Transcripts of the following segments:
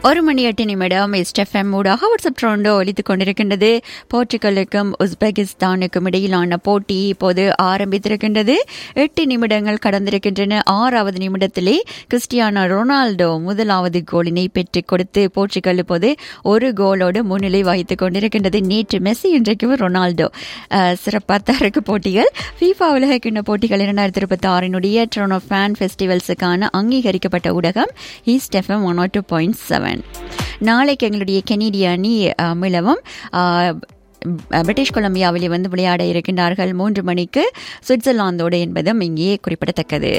ஒரு மணி எட்டு நிமிடம் எஸ்டெஃப்எம் ஊடாக வாட்ஸ்அப் ட்ரோண்டோ ஒலித்துக் கொண்டிருக்கின்றது போர்ச்சுகலுக்கும் உஸ்பெகிஸ்தானுக்கும் இடையிலான போட்டி இப்போது ஆரம்பித்திருக்கின்றது எட்டு நிமிடங்கள் கடந்திருக்கின்றன ஆறாவது நிமிடத்திலே கிறிஸ்டியானோ ரொனால்டோ முதலாவது கோலினை பெற்றுக் கொடுத்து போர்ச்சுகல் இப்போது ஒரு கோலோடு முன்னிலை வகித்துக் கொண்டிருக்கின்றது நேற்று மெஸ்ஸி இன்றைக்கு ரொனால்டோ சிறப்பாக இருக்கு போட்டிகள் ஃபீஃபா உலக கிண்ண போட்டிகள் இரண்டாயிரத்தி இருபத்தி ஆறினுடைய ட்ரோனோ ஃபேன் ஃபெஸ்டிவல்ஸுக்கான அங்கீகரிக்கப்பட்ட ஊடகம் East FM one two point seven நாளைக்கு எங்களுடைய கெனடிய அணி அஹ், மிளவும் அஹ், பிரிட்டிஷ் கொலம்பியாவிலே வந்து விளையாட இருக்கின்றார்கள் மூன்று மணிக்கு சுவிட்சர்லாந்தோடு என்பதும் இங்கே குறிப்பிடத்தக்கது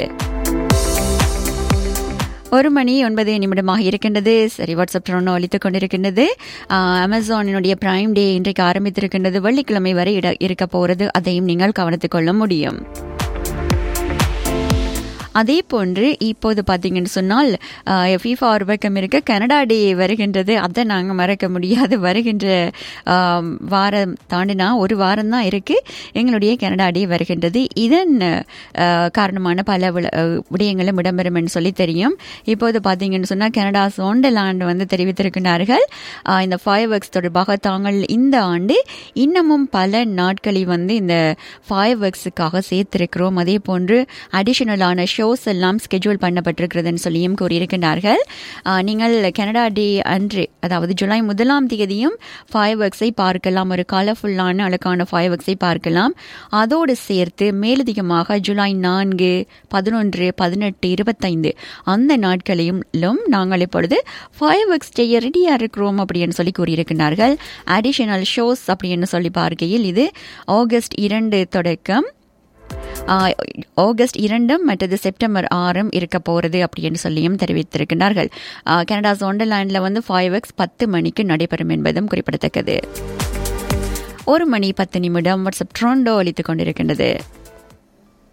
ஒரு மணி ஒன்பது நிமிடமாக இருக்கின்றது சரி வாட்ஸ்அப் ட்ரோனோ ஒலித்துக் கொண்டிருக்கின்றது ஆஹ், அமேசானினுடைய பிரைம் டே இன்றைக்கு ஆரம்பித்திருக்கின்றது வெள்ளிக்கிழமை வரை இட- இருக்க போகிறது அதையும் நீங்கள் கவனித்துக் கொள்ள முடியும் அதே போன்று இப்போது பார்த்தீங்கன்னு சொன்னால் ஃபீஃபா ஒரு பக்கம் இருக்க கனடா டே வருகின்றது அதை நாங்கள் மறக்க முடியாது வருகின்ற ஆம், வாரம் தாண்டினா ஒரு வாரம் தான் இருக்கு எங்களுடைய கனடா டே வருகின்றது இதன் அஹ், காரணமான பல விள- அஹ், விடயங்களும் இடம்பெறும் என்று சொல்லி தெரியும் இப்போது பார்த்தீங்கன்னு சொன்னால் கனடா சோண்டலாண்டு வந்து தெரிவித்திருக்கிறார்கள் ஆஹ், இந்த ஃபயர் ஒர்க்ஸ் தொடர்பாக தாங்கள் இந்த ஆண்டு இன்னமும் பல நாட்களை வந்து இந்த ஃபயர் ஒர்க்ஸுக்காக சேர்த்திருக்கிறோம் அதே போன்று அடிஷனலான ஷோஸ் எல்லாம் ஸ்கெட்யூல் பண்ணப்பட்டிருக்கிறதுன்னு சொல்லியும் கூறியிருக்கிறார்கள் ஆஹ், நீங்கள் கனடா டே அன்று அதாவது ஜூலை முதலாம் தேதியும் ஃபயர் ஒர்க்ஸை பார்க்கலாம் ஒரு கலர்ஃபுல்லான அழகான ஃபயர் ஒர்க்ஸை பார்க்கலாம் அதோடு சேர்த்து மேலதிகமாக ஜூலை நான்கு பதினொன்று பதினெட்டு இருபத்தைந்து அந்த நாட்களையும் நாங்கள் இப்பொழுது ஃபயர் ஒர்க்ஸ் செய்ய ரெடியாக இருக்கிறோம் அப்படின்னு சொல்லி கூறியிருக்கிறார்கள் அடிஷனல் ஷோஸ் அப்படின்னு சொல்லி பார்க்கையில் இது ஆகஸ்ட் இரண்டு தொடக்கம் ஆஹ், ஆகஸ்ட் இரண்டும் மற்றது செப்டம்பர் ஆறும் இருக்க போகிறது அப்படின்னு சொல்லியும் தெரிவித்திருக்கிறார்கள் ஆஹ், கனடா சோண்டர்லாண்டில் வந்து ஃபைவ் எக்ஸ் பத்து மணிக்கு நடைபெறும் என்பதும் குறிப்பிடத்தக்கது ஒரு மணி பத்து நிமிடம் வாட்ஸ்அப் ட்ரோண்டோ அளித்துக் கொண்டிருக்கின்றது